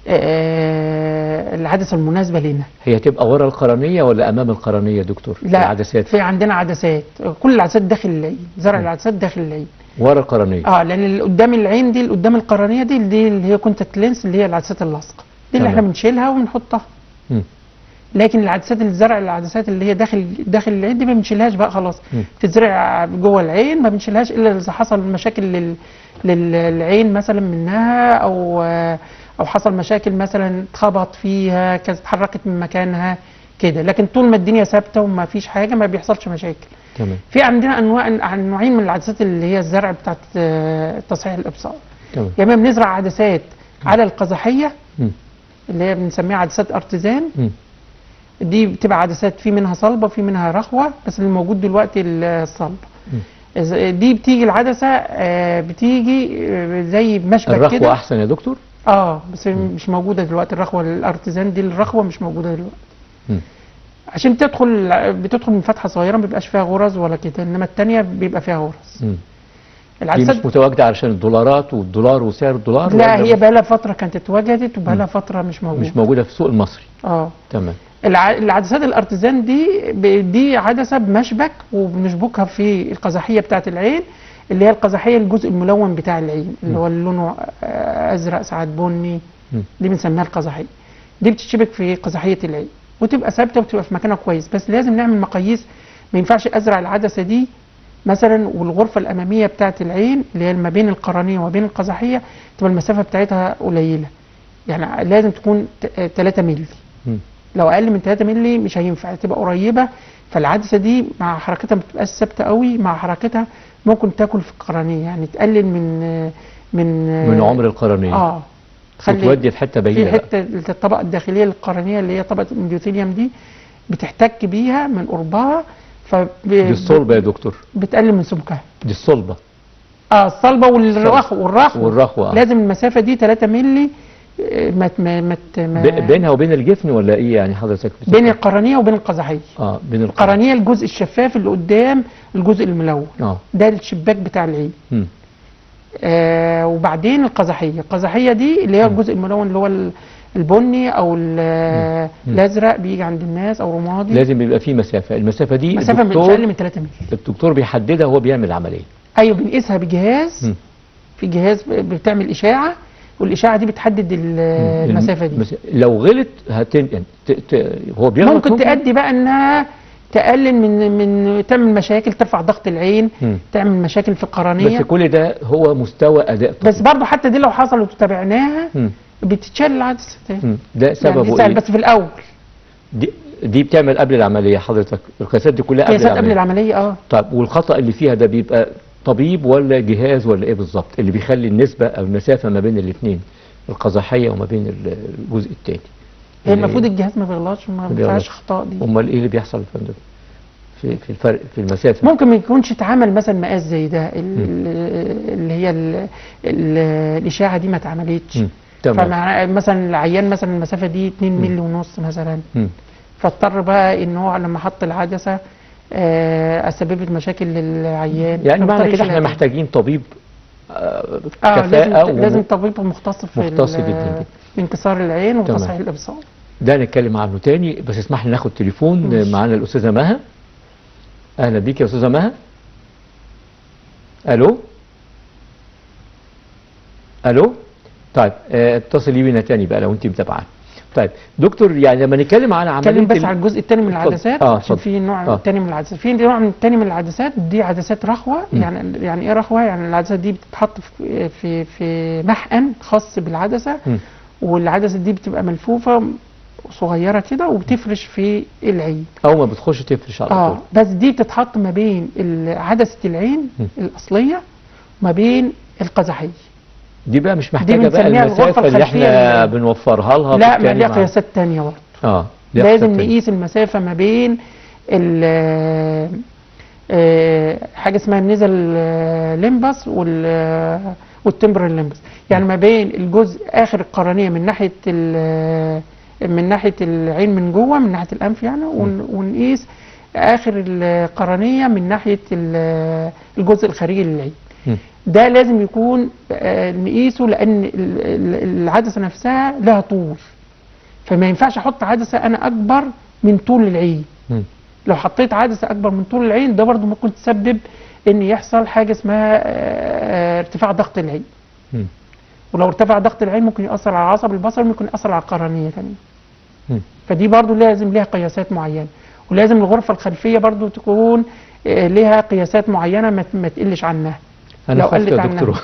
آه، العدسه المناسبه لنا هي تبقى ورا القرنيه ولا امام القرنيه يا دكتور لا العدسات في عندنا عدسات كل العدسات داخل العين زرع العدسات داخل العين ورا القرنيه اه لان اللي قدام العين دي اللي قدام القرنيه دي دي اللي هي كونتاكت لينس اللي هي العدسات اللاصقه دي اللي تمام. احنا بنشيلها وبنحطها مم. لكن العدسات اللي زرع العدسات اللي هي داخل داخل العين دي ما بنشيلهاش بقى خلاص مم. تتزرع جوه العين ما بنشيلهاش الا اذا حصل مشاكل لل... للعين مثلا منها او او حصل مشاكل مثلا اتخبط فيها كانت اتحركت من مكانها كده لكن طول ما الدنيا ثابته وما فيش حاجه ما بيحصلش مشاكل تمام في عندنا انواع نوعين من العدسات اللي هي الزرع بتاعت آه، تصحيح الابصار تمام يا اما بنزرع عدسات على القزحيه مم. اللي هي بنسميها عدسات ارتزان مم. دي بتبقى عدسات في منها صلبه في منها رخوه بس اللي موجود دلوقتي الصلبه إذا- دي بتيجي العدسه آه، بتيجي آه، زي مشبك الرخوه كده احسن يا دكتور اه بس مش موجوده دلوقتي الرخوه الارتزان دي الرخوه مش موجوده دلوقتي مم. عشان تدخل بتدخل من فتحه صغيره ما بيبقاش فيها غرز ولا كده انما الثانيه بيبقى فيها غرز مم. دي العدسات مش متواجده علشان الدولارات والدولار وسعر الدولار لا ولا هي بقى لها فتره كانت اتوجدت وبقى لها فتره مش موجوده مش موجوده في السوق المصري اه تمام الع- العدسات الارتزان دي ب- دي عدسه بمشبك وبنشبكها في القزحيه بتاعه العين اللي هي القزحيه الجزء الملون بتاع العين اللي هو اللي لونه آه، ازرق ساعات بني مم. دي بنسميها القزحيه دي بتتشبك في قزحيه العين وتبقى ثابته وتبقى في مكانها كويس بس لازم نعمل مقاييس ما ينفعش ازرع العدسه دي مثلا والغرفه الاماميه بتاعه العين اللي هي ما بين القرنيه وما بين القزحيه تبقى المسافه بتاعتها قليله يعني لازم تكون 3 مللي مم. لو اقل من 3 مللي مش هينفع تبقى قريبه فالعدسه دي مع حركتها ما بتبقاش ثابته قوي مع حركتها ممكن تاكل في القرنيه يعني تقلل من من من عمر القرنيه اه وتودي في حته في بعيده بقى. حته الطبقه الداخليه للقرنيه اللي هي طبقه الاندوثيليوم دي بتحتك بيها من قربها دي الصلبه يا دكتور بتقلل من سمكها دي الصلبه اه الصلبه والرخو والرخو والرخوة، آه. لازم المسافه دي 3 مللي آه، ما ما ما ما ب- بينها وبين الجفن ولا ايه يعني حضرتك بتقول؟ بين القرنيه وبين القزحيه اه بين القرن القرنيه الجزء الشفاف اللي قدام الجزء الملون اه ده الشباك بتاع العين مم. آه وبعدين القزحيه القزحيه دي اللي هي الجزء الملون اللي هو ال- البني او ال- الازرق بيجي عند الناس او رمادي لازم يبقى في مسافه المسافه دي مسافه مش الدكتور اقل من 3 مللي الدكتور بيحددها وهو بيعمل العمليه ايوه بنقيسها بجهاز مم. في جهاز ب- بتعمل اشاعه والاشاعه دي بتحدد ال- المسافه دي المس- لو غلط هتن... يعني ت... ت... هو بيغلط ممكن تؤدي بقى انها تقلل من من تعمل مشاكل ترفع ضغط العين مم. تعمل مشاكل في القرنيه بس كل ده هو مستوى اداء طبيعي. بس برضه حتى دي لو حصلت وتابعناها مم. بتتشال العدسه تاني مم. ده يعني سببه سهل ايه؟ بس في الاول دي, دي بتعمل قبل العمليه حضرتك القياسات دي كلها قبل قياسات قبل العمليه العمليه اه طيب والخطا اللي فيها ده بيبقى طبيب ولا جهاز ولا ايه بالظبط اللي بيخلي النسبه او المسافه ما بين الاثنين القزحيه وما بين ال- الجزء الثاني هي المفروض الجهاز ما بيغلطش ما بيغلطش. فيهاش اخطاء دي امال ايه اللي بيحصل يا فندم في في الفرق في المسافه ممكن ما يكونش اتعمل مثلا مقاس زي ده ال- اللي هي ال- ال- الاشاعه دي ما اتعملتش مم. تمام فمع مثلا العيان مثلا المسافه دي 2 مللي ونص مثلا مم. فاضطر بقى ان هو لما حط العدسه آه، سببت مشاكل للعيان يعني معنى فبالتالي كده احنا شلها. محتاجين طبيب آه، اه كفاءه لازم وم- لازم طبيب مختص في مختص ال- جداً جداً. انكسار العين وتصحيح الابصار ده نتكلم عنه تاني بس اسمح لي ناخد تليفون ماشي. معانا الاستاذه مها اهلا بيك يا استاذه مها الو الو طيب آه، اتصلي بينا تاني بقى لو انت متابعه طيب دكتور يعني لما نتكلم عن عمليه اتكلم بس ال- على الجزء الثاني من اتفضل. العدسات اه عشان اتفضل. في نوع آه. تاني من العدسات في نوع من تاني من العدسات دي عدسات رخوه يعني يعني ايه رخوه يعني العدسات دي بتتحط في في في محقن خاص بالعدسه مم. والعدسه دي بتبقى ملفوفه صغيره كده وبتفرش في العين اول ما بتخش تفرش على اه طول بس دي بتتحط ما بين ال- عدسه العين مم. الاصليه وما بين القزحيه دي بقى مش محتاجه بقى بنسميها الغرفة المسافه اللي الخلفية احنا اللي- بنوفرها لها لا ما بالتالي ليها مع- قياسات تانية برضه اه ليها لازم قياسات تانية. نقيس المسافة ما بين ال آه، حاجة اسمها النزل ليمبس وال والتمبرال ليمبس يعني ما بين الجزء آخر القرنية من ناحية ال- من ناحية العين من جوه من ناحية الأنف يعني ون- ونقيس اخر القرنيه من ناحيه ال- الجزء الخارجي للعين مم. ده لازم يكون آه، نقيسه لان ال- ال- العدسه نفسها لها طول فما ينفعش احط عدسه انا اكبر من طول العين مم. لو حطيت عدسه اكبر من طول العين ده برضو ممكن تسبب ان يحصل حاجه اسمها آه، آه، ارتفاع ضغط العين مم. ولو ارتفع ضغط العين ممكن ياثر على العصب البصري ممكن ياثر على القرنيه كمان مم. فدي برضو لازم ليها قياسات معينه ولازم الغرفه الخلفيه برضو تكون آه، ليها قياسات معينه ما ما تقلش عنها انا لو خفت قلت يا عنها. دكتور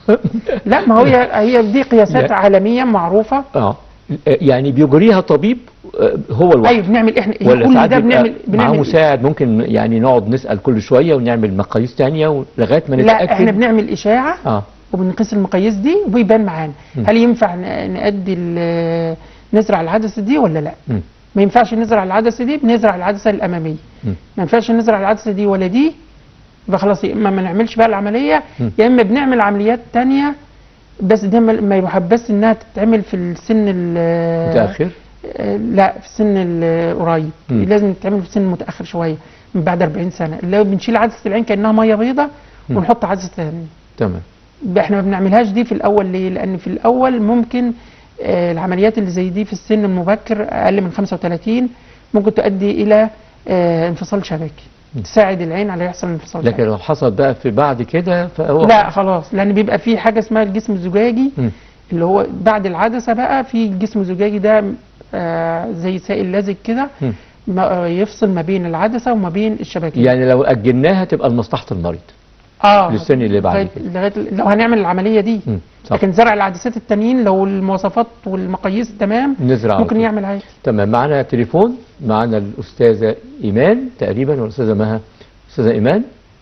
لا ما هي هي دي قياسات لا. عالميه معروفه اه يعني بيجريها طبيب آه، هو لوحده ايوه بنعمل احنا ولا كل ساعات ده بيبقى بنعمل معاه بنعمل مساعد ممكن يعني نقعد نسال كل شويه ونعمل مقاييس تانية لغايه ما نتاكد لا احنا بنعمل اشاعه اه وبنقيس المقاييس دي وبيبان معانا مم. هل ينفع ن- نأدي ال- نزرع العدسه دي ولا لا مم. ما ينفعش نزرع العدسه دي بنزرع العدسه الاماميه مم. ما ينفعش نزرع العدسه دي ولا دي يبقى خلاص يا اما ما نعملش بقى العمليه مم. يا اما بنعمل عمليات تانية بس ده ما ما يحبس انها تتعمل في السن ال- متاخر آه، لا في السن القريب مم. لازم تتعمل في سن متاخر شويه من بعد 40 سنه اللي هو بنشيل عدسه العين كانها ميه بيضاء مم. ونحط عدسه ثانيه تمام احنا ما بنعملهاش دي في الاول ليه لان في الاول ممكن آه، العمليات اللي زي دي في السن المبكر اقل من 35 ممكن تؤدي الى آه، انفصال شبكي تساعد العين على يحصل انفصال لكن شبكي لو حصل بقى في بعد كده فهو لا خلاص لان بيبقى في حاجه اسمها الجسم الزجاجي مم. اللي هو بعد العدسه بقى في الجسم الزجاجي ده آه، زي سائل لازق كده مم. ما- آه، يفصل ما بين العدسه وما بين الشبكيه يعني لو اجلناها تبقى لمصلحه المريض اه للسن اللي بعد لغاية- كده. لغايه لو هنعمل العمليه دي مم. صح لكن زرع العدسات التانيين لو المواصفات والمقاييس تمام نزرع على ممكن طول. يعمل عادي تمام معنا تليفون معنا الاستاذه ايمان تقريبا ولا الاستاذه مها استاذه ايمان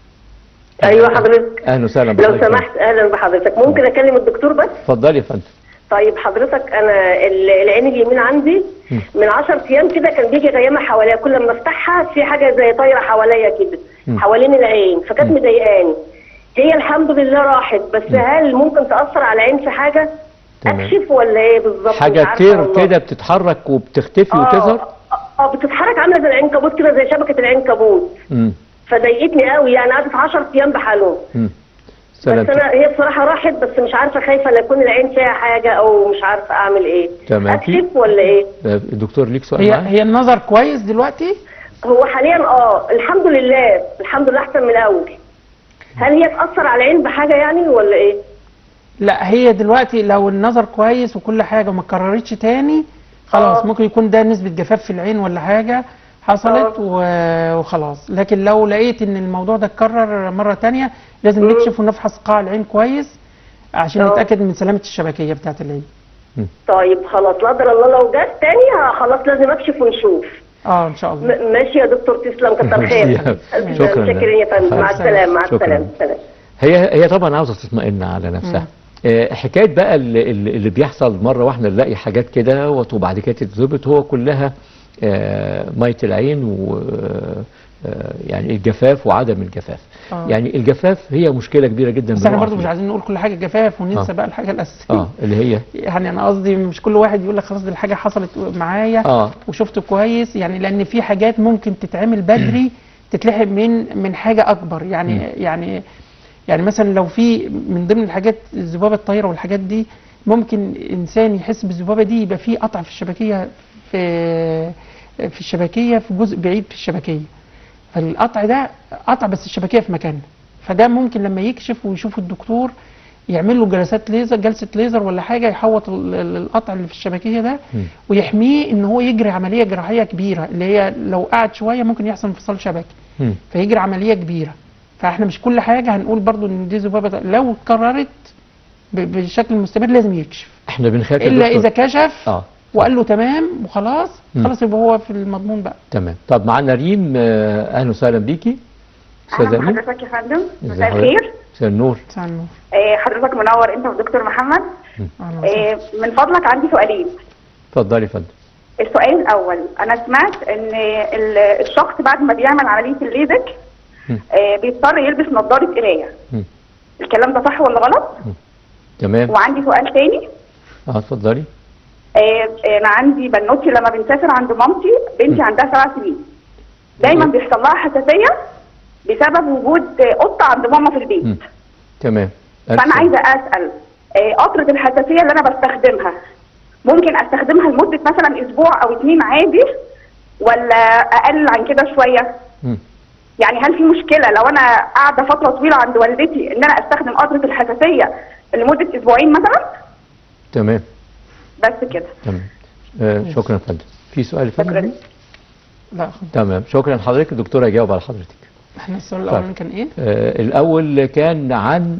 ايوه حضرتك اهلا وسهلا لو بحضرتك. سمحت اهلا بحضرتك ممكن اكلم الدكتور بس اتفضلي يا فندم طيب حضرتك انا ال- العين اليمين عندي مم. من 10 ايام كده كان بيجي غيامه حواليا كل ما افتحها في حاجه زي طايره حواليا كده مم. حوالين العين فكانت مضايقاني هي الحمد لله راحت بس هل ممكن تاثر على العين في حاجه تمام. اكشف ولا ايه بالظبط مش حاجه عارفة كتير والله. كده بتتحرك وبتختفي اه وتظهر اه بتتحرك عامله زي العنكبوت كده زي شبكه العنكبوت امم فضايقتني قوي يعني قعدت 10 ايام بحالهم امم بس انا هي بصراحه راحت بس مش عارفه خايفه لا يكون العين فيها حاجه او مش عارفه اعمل ايه تمام. في- اكشف ولا ايه الدكتور ليك سؤال هي معايا؟ هي النظر كويس دلوقتي هو حاليا اه الحمد لله الحمد لله احسن من الاول هل هي تاثر على العين بحاجه يعني ولا ايه لا هي دلوقتي لو النظر كويس وكل حاجه وما اتكررتش تاني خلاص آه. ممكن يكون ده نسبه جفاف في العين ولا حاجه حصلت و- وخلاص لكن لو لقيت ان الموضوع ده اتكرر مره تانية لازم نكشف ونفحص قاع العين كويس عشان آه. نتاكد من سلامه الشبكيه بتاعت العين طيب خلاص لا قدر الله لو جت تاني ه- خلاص لازم اكشف ونشوف اه ان شاء الله م- ماشي يا دكتور تسلم كتر خير شكراً. شكرا يا فندم مع شكراً. السلامه مع شكراً. السلامه سلام هي هي طبعا عاوزه تطمئن على نفسها آه، حكايه بقى اللي, اللي بيحصل مره واحده نلاقي حاجات كده وت- وبعد كده تتظبط هو كلها آه، ميه العين و آه، يعني الجفاف وعدم الجفاف آه. يعني الجفاف هي مشكله كبيره جدا بس احنا بنقع برضو مش فيها. عايزين نقول كل حاجه جفاف وننسى آه. بقى الحاجه الاساسيه اه اللي هي يعني انا قصدي مش كل واحد يقول لك خلاص دي الحاجه حصلت معايا اه وشفته كويس يعني لان في حاجات ممكن تتعمل بدري تتلحق من من حاجه اكبر يعني يعني يعني مثلا لو في من ضمن الحاجات الذبابه الطايره والحاجات دي ممكن انسان يحس بالذبابه دي يبقى في قطع في الشبكيه في في الشبكيه في جزء بعيد في الشبكيه فالقطع ده قطع بس الشبكيه في مكانها فده ممكن لما يكشف ويشوف الدكتور يعمل له جلسات ليزر جلسه ليزر ولا حاجه يحوط ال- ال- القطع اللي في الشبكيه ده مم. ويحميه ان هو يجري عمليه جراحيه كبيره اللي هي لو قعد شويه ممكن يحصل انفصال شبكي مم. فيجري عمليه كبيره فاحنا مش كل حاجه هنقول برضو ان دي ذبابه لو اتكررت ب- بشكل مستمر لازم يكشف احنا بنخاف يا الا دكتور. اذا كشف اه وقال له تمام وخلاص مم. خلاص يبقى هو في المضمون بقى تمام طب معانا ريم آه، اهلا وسهلا بيكي استاذه اهلا ريم بحضرتك يا فندم ازي مساء حضرتك؟ الخير مساء النور مساء النور آه، حضرتك منور انت والدكتور محمد أهلا وسهلا. آه، من فضلك عندي سؤالين اتفضلي يا فندم السؤال الاول انا سمعت ان ال- الشخص بعد ما بيعمل عمليه الليزك مم. آه، بيضطر يلبس نظاره قرايه مم. الكلام ده صح ولا غلط تمام وعندي سؤال تاني اه اتفضلي آه، انا عندي بنوتي لما بنسافر عند مامتي بنتي عندها سبع سنين دايما بيحصل لها حساسيه بسبب وجود قطه عند ماما في البيت مم. تمام فانا عايزه اسال آه، قطره الحساسيه اللي انا بستخدمها ممكن استخدمها لمده مثلا اسبوع او اتنين عادي ولا اقل عن كده شويه مم. يعني هل في مشكله لو انا قاعده فتره طويله عند والدتي ان انا استخدم قطره الحساسيه لمده اسبوعين مثلا تمام بس كده تمام آه شكرا يا فندم في سؤال يا شكرا فندم لا تمام شكرا لحضرتك الدكتوره هيجاوب على حضرتك احنا السؤال الاولاني كان ايه؟ آه الأول كان عن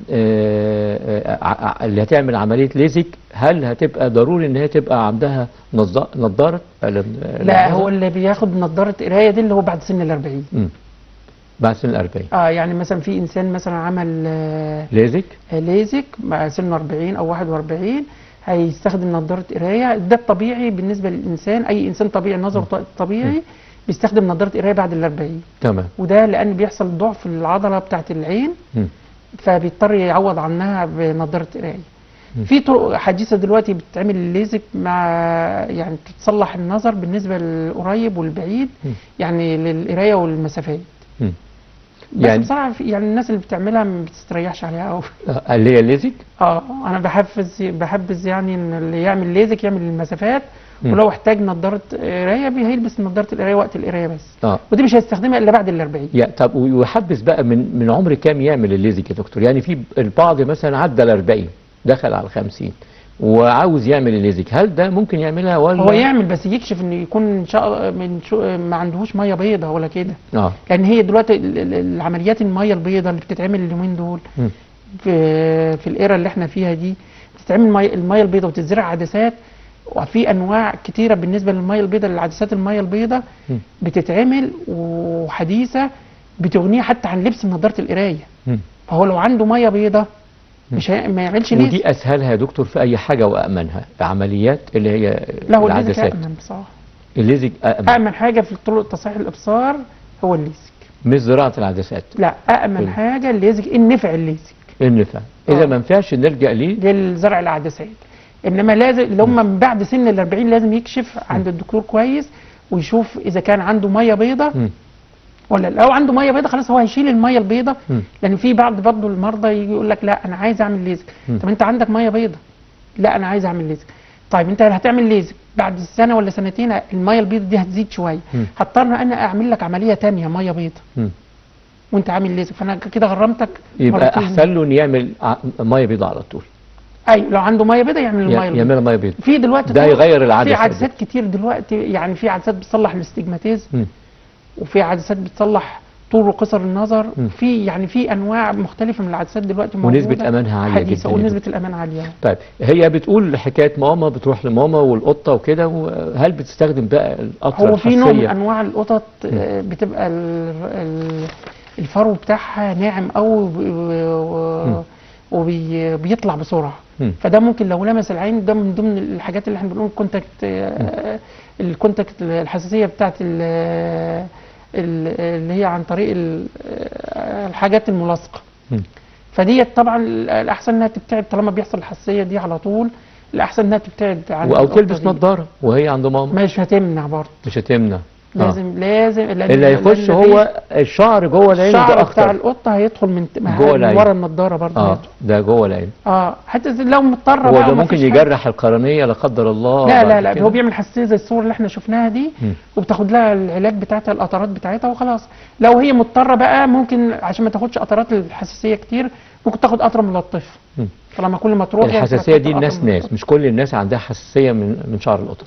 آه آه ع- اللي هتعمل عملية ليزك هل هتبقى ضروري إن هي تبقى عندها نظا- نظارة؟ لا هو اللي بياخد نظاره قرايه دي اللي هو بعد سن ال 40 مم. بعد سن الأربعين اه يعني مثلا في انسان مثلا عمل آه، ليزك ليزك مع سن 40 او 41 هيستخدم نظاره قرايه ده الطبيعي بالنسبه للانسان اي انسان طبيعي نظره ط- طبيعي بيستخدم نظاره قرايه بعد ال 40 تمام وده لان بيحصل ضعف في العضله بتاعه العين مم. فبيضطر يعوض عنها بنظاره قرايه في طرق حديثه دلوقتي بتتعمل الليزك مع يعني تصلح النظر بالنسبه للقريب والبعيد مم. يعني للقرايه والمسافات مم. بس يعني بصراحه في يعني الناس اللي بتعملها ما بتستريحش عليها قوي آه، اللي هي ليزك اه انا بحفز بحبذ يعني ان اللي يعمل ليزك يعمل المسافات مم. ولو احتاج نظاره قرايه بي- هيلبس نظاره القرايه وقت القرايه بس اه ودي مش هيستخدمها الا بعد ال 40 يا طب ويحبس بقى من من عمر كام يعمل الليزك يا دكتور؟ يعني في البعض مثلا عدى ال 40 دخل على ال 50 وعاوز يعمل الليزك هل ده ممكن يعملها ولا هو يعمل بس يكشف انه يكون ان شاء من شو ما عندهوش ميه بيضاء ولا كده اه لان هي دلوقتي ال- ال- العمليات الميه البيضاء اللي بتتعمل اليومين دول مم. في في الايرا اللي احنا فيها دي بتتعمل مي الميه البيضاء وتتزرع عدسات وفي انواع كتيره بالنسبه للميه البيضاء للعدسات الميه البيضاء مم. بتتعمل وحديثه بتغنيه حتى عن لبس نظاره القرايه مم. فهو لو عنده ميه بيضاء مش هي... ما يعملش ليزك ودي اسهلها يا دكتور في اي حاجه وامنها عمليات اللي هي لا هو الليزك العدسات امن بصراحه الليزك امن امن حاجه في طرق تصحيح الابصار هو الليزك مش زراعه العدسات لا امن حلو. حاجه الليزك ان نفع الليزك النفع اذا آه. ما ينفعش نلجا ليه للزرع العدسات انما لازم اللي هم من بعد سن ال 40 لازم يكشف عند الدكتور كويس ويشوف اذا كان عنده ميه بيضاء مم. ولا لو عنده ميه بيضاء خلاص هو هيشيل الميه البيضاء مم. لان في بعض برضه المرضى يجي يقول لك لا انا عايز اعمل ليزك مم. طب انت عندك ميه بيضاء لا انا عايز اعمل ليزك طيب انت هتعمل ليزك بعد سنه ولا سنتين الميه البيضاء دي هتزيد شويه مم. هضطر انا اعمل لك عمليه تانية ميه بيضاء مم. وانت عامل ليزك فانا كده غرمتك يبقى مرتين. احسن له انه يعمل ع- ميه بيضاء على طول ايوه لو عنده ميه بيضاء يعمل الميه يع- البيضاء يعملها ميه بيضاء في دلوقتي ده طرق- يغير العدسة في دي. عدسات كتير دلوقتي يعني في عدسات بتصلح الاستجماتيزم مم. وفي عدسات بتصلح طول وقصر النظر مم. في يعني في انواع مختلفه من العدسات دلوقتي موجوده ونسبة أمانها عالية حديثة جداً يا ونسبه دكتور. الامان عاليه طيب هي بتقول حكايه ماما بتروح لماما والقطه وكده هل بتستخدم بقى القطره هو في نوع من الحسيه انواع القطط آه، بتبقى ال- ال- الفرو بتاعها ناعم قوي وبيطلع بسرعه مم. فده ممكن لو لمس العين ده من ضمن الحاجات اللي احنا بنقول الكونتاكت آه، الكونتاكت الحساسيه بتاعت ال- ال- اللي هي عن طريق ال- آه، الحاجات الملاصقه مم. فديت طبعا الاحسن انها تبتعد طالما بيحصل الحساسيه دي على طول الاحسن انها تبتعد عن او القطة تلبس دي. نظاره وهي عند ماما مش هتمنع برضه مش هتمنع آه. لازم لازم لأن- اللي هيخش لأن هو الشعر جوه العين الشعر ده بتاع اخطر القطه هيدخل من من جوه العين. ورا النضاره برضه اه هيدخل. ده جوه العين اه حتى زي- لو مضطره هو بقى ده ومفيش ممكن حاجة. يجرح القرنيه لا قدر الله لا بعد لا لا كده؟ هو بيعمل حساسيه زي الصور اللي احنا شفناها دي مم. وبتاخد لها العلاج بتاعتها القطرات بتاعتها وخلاص لو هي مضطره بقى ممكن عشان ما تاخدش قطرات الحساسيه كتير ممكن تاخد قطره ملطفه مم. طالما كل ما تروح يعني الحساسيه هتحط دي قطرة الناس ملطفة. ناس مش كل الناس عندها حساسيه من من شعر القطط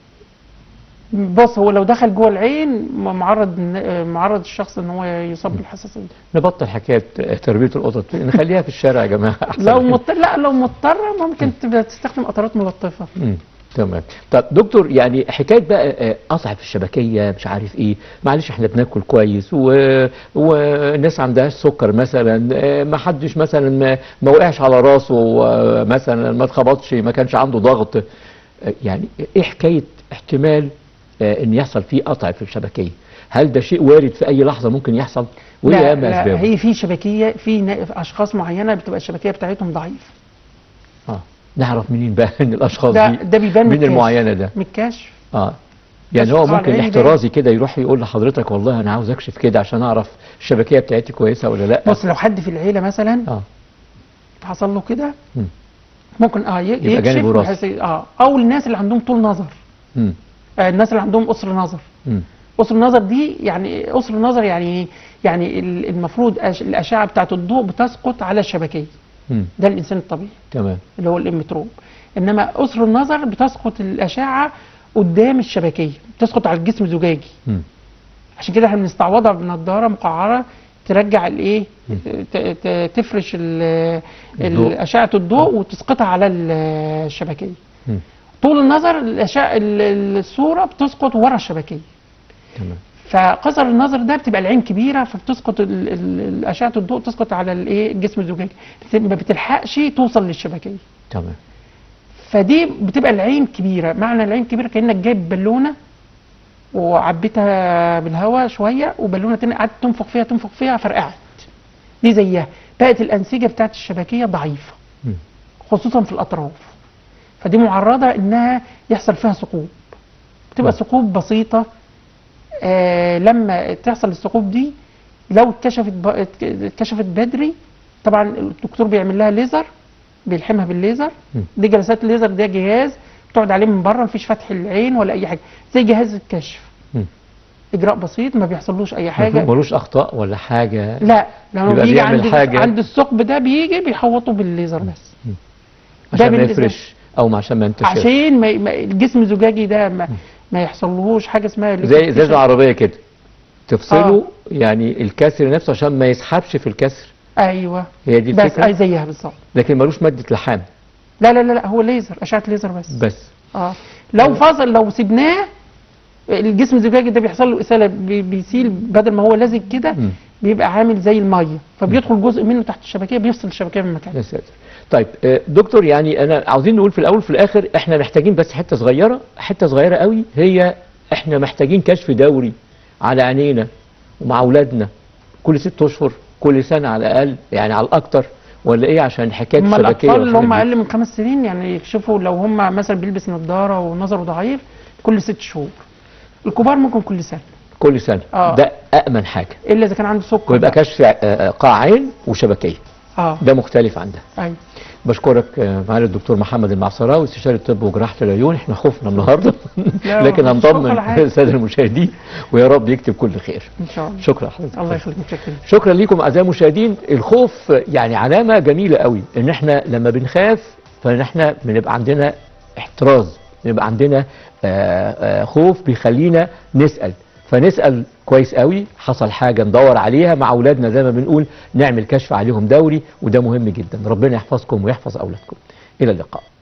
بص هو لو دخل جوه العين م- معرض إن- معرض الشخص ان هو يصاب بالحساسيه نبطل حكايه تربيه القطط نخليها في الشارع يا جماعه احسن لو كده. مضطر لا لو مضطره ممكن تبقى تستخدم قطرات ملطفه مم. تمام طب دكتور يعني حكايه بقى آه، قطع في الشبكيه مش عارف ايه معلش احنا بناكل كويس و... والناس عندهاش سكر مثلا آه، ما حدش مثلا ما, ما وقعش على راسه آه، مثلا ما اتخبطش ما كانش عنده ضغط آه، يعني ايه حكايه احتمال آه، ان يحصل فيه قطع في الشبكيه هل ده شيء وارد في اي لحظه ممكن يحصل وايه لا, اهم لا اسبابه هي في شبكيه في نا- في اشخاص معينه بتبقى الشبكيه بتاعتهم ضعيف اه نعرف منين بقى ان الاشخاص ده دي ده بيبان من من الكشف. المعينه ده من الكشف اه يعني هو كشف ممكن العين احترازي كده يروح يقول لحضرتك والله انا عاوز اكشف كده عشان اعرف الشبكيه بتاعتي كويسه ولا لا بص لو حد في العيله مثلا اه حصل له كده مم. ممكن اه ي- يبقى يكشف جانب وراثي. بحيث اه او الناس اللي عندهم طول نظر مم. آه الناس اللي عندهم قصر نظر مم. قصر النظر دي يعني قصر النظر يعني يعني ال- المفروض أش- الاشعه بتاعه الضوء بتسقط على الشبكيه مم. ده الانسان الطبيعي تمام اللي هو الامتروب انما قصر النظر بتسقط الاشعه قدام الشبكيه بتسقط على الجسم الزجاجي مم. عشان كده احنا بنستعوضها بنضاره مقعره ترجع الايه ت- ت- تفرش ال- الضوء. ال- اشعه الضوء وتسقطها على ال- الشبكيه مم. طول النظر الاشعه ال- الصوره بتسقط ورا الشبكيه تمام فقصر النظر ده بتبقى العين كبيره فبتسقط ال- ال- اشعه الضوء تسقط على الايه الجسم الزجاجي بت- ما بتلحقش توصل للشبكيه تمام فدي بتبقى العين كبيره معنى العين كبيره كانك جايب بالونه وعبيتها بالهواء شويه وبالونه تانية قعدت تنفخ فيها تنفخ فيها فرقعت دي زيها بقت الانسجه بتاعت الشبكيه ضعيفه مم. خصوصا في الاطراف فدي معرضه انها يحصل فيها ثقوب بتبقى مم. ثقوب بسيطه آه لما تحصل الثقوب دي لو اتكشفت ب... اتكشفت بدري طبعا الدكتور بيعمل لها ليزر بيلحمها بالليزر مم. دي جلسات الليزر ده جهاز بتقعد عليه من بره مفيش فتح العين ولا اي حاجه زي جهاز الكشف مم. اجراء بسيط ما بيحصلوش اي حاجة. حاجه ملوش اخطاء ولا حاجه لا لما يبقى بيجي بيعمل عند حاجة. عند الثقب ده بيجي بيحوطه بالليزر بس عشان ما بالنسبة- يفرش او عشان ما ينتشرش عشان ما ما- الجسم الزجاجي ده ما, ما يحصلهوش حاجه اسمها زي زي liquefaction. العربيه كده تفصله يعني الكسر نفسه عشان ما يسحبش في الكسر ايوه هي دي بس الفكره اي زيها بالظبط لكن ملوش ماده لحام لا لا لا لا هو ليزر اشعه ليزر بس بس اه لو فصل لو سبناه الجسم الزجاجي ده بيحصل له اساله بي- بيسيل بدل ما هو لازق كده مم. بيبقى عامل زي الميه فبيدخل جزء منه تحت الشبكيه بيفصل الشبكيه من مكانها يا ساتر طيب آه، دكتور يعني انا عاوزين نقول في الاول وفي الاخر احنا محتاجين بس حته صغيره حته صغيره قوي هي احنا محتاجين كشف دوري على عينينا ومع اولادنا كل ست اشهر كل سنه على الاقل يعني على الاكتر ولا ايه عشان حكايه هم الشبكيه الاطفال اللي هم والحاجات دي؟ اقل من خمس سنين يعني يكشفوا لو هم مثلا بيلبس نظاره ونظره ضعيف كل ست شهور الكبار ممكن كل سنه كل سنه آه. ده امن حاجه الا اذا كان عنده سكر ويبقى بقى. كشف آه، آه، قاع عين وشبكيه اه ده مختلف عن ده ايوه بشكرك آه، معالي الدكتور محمد المعصراوي استشاري الطب وجراحه العيون احنا خفنا النهارده لا، لكن مش خوف ولا هنطمن حاجة. الساده المشاهدين ويا رب يكتب كل خير ان شاء الله شكرا حضرتك الله يخليك متشكرين شكرا لكم اعزائي المشاهدين الخوف يعني علامه جميله قوي ان احنا لما بنخاف فاحنا بنبقى عندنا احتراز بيبقى عندنا آه، آه، خوف بيخلينا نسال فنسال كويس قوي حصل حاجه ندور عليها مع اولادنا زي ما بنقول نعمل كشف عليهم دوري وده مهم جدا ربنا يحفظكم ويحفظ اولادكم الى اللقاء